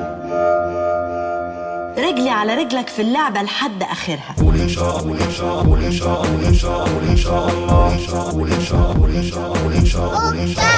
رجلي على رجلك في اللعبة لحد آخرها قول ان شاء الله قول ان شاء الله قول ان شاء الله قول ان شاء الله قول ان شاء الله قول ان شاء الله قول ان شاء الله قول ان شاء الله قول ان شاء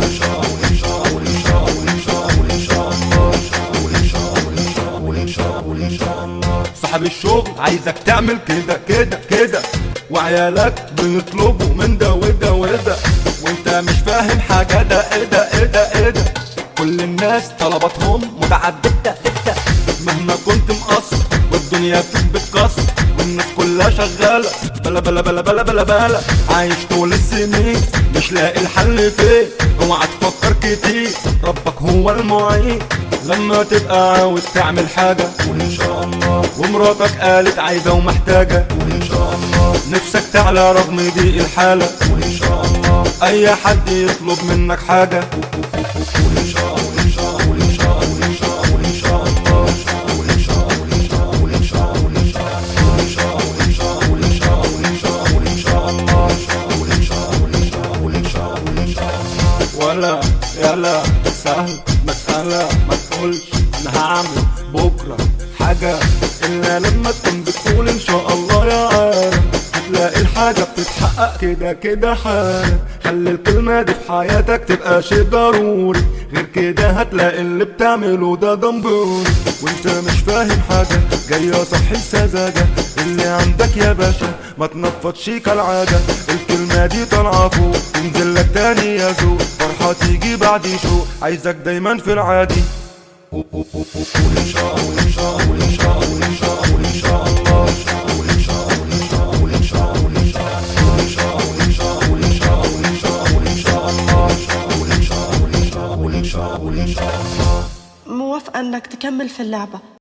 الله قول ان شاء الله قول ان شاء الله قول ان شاء الله قول ان شاء الله قول ان شاء الله قول ان شاء الله قول ان شاء الله صاحب الشغل عايزك تعمل كده كده كده وعيالك بيطلبوا من ده وده وده وانت مش فاهم حاجة ده ايه ده ايه ده ايه ده كل الناس طلباتهم متعددة ده مهما كنت مقصر والدنيا فيك بتكسر والناس كلها شغالة بلا بلا بلا بلا بلا بلا عايش طول السنين مش لاقي الحل فين اوعى تفكر كتير ربك هو المعين لما تبقى عاوز تعمل حاجة قول ان شاء الله ومراتك قالت عايزة ومحتاجة قول ان شاء الله نفسك تعلى رغم ضيق الحالة قول ان شاء الله أي حد يطلب منك حاجة قول ان شاء الله قول ان شاء الله قول ان شاء الله قول ان شاء الله قول ان شاء الله قول ان شاء الله قول ان شاء الله قول ان شاء الله قول ان شاء الله قول ان شاء الله قول ان شاء الله قول ان شاء الله قول ان شاء الله قول ان شاء الله قول ان شاء الله ولا يلا سهل مسألة ما تقولش أنا هعمل بكرة حاجة إلا لما تكون بتقول إن شاء الله يا عالم هتلاقي الحاجة بتتحقق كده كده حالا خلي الكلمة دي في حياتك تبقى شيء ضروري غير كده هتلاقي اللي بتعمله ده دمبوري وانت مش فاهم حاجة جاية صح السذاجة اللي عندك يا باشا ما تنفضش كالعادة الكلمة دي طالعة فوق تنزل لك تاني يا ذوق فرحة تيجي بعد شوق عايزك دايما في العادي قول ان شاء الله قول ان شاء الله قول ان شاء الله قول ان شاء الله قول ان شاء الله قول ان شاء الله قول ان شاء الله قول ان شاء الله قول ان شاء الله قول ان شاء الله قول ان شاء الله قول ان شاء الله قول ان شاء الله قول ان شاء الله قول ان شاء الله قول ان شاء الله موافقة إنك تكمل في اللعبة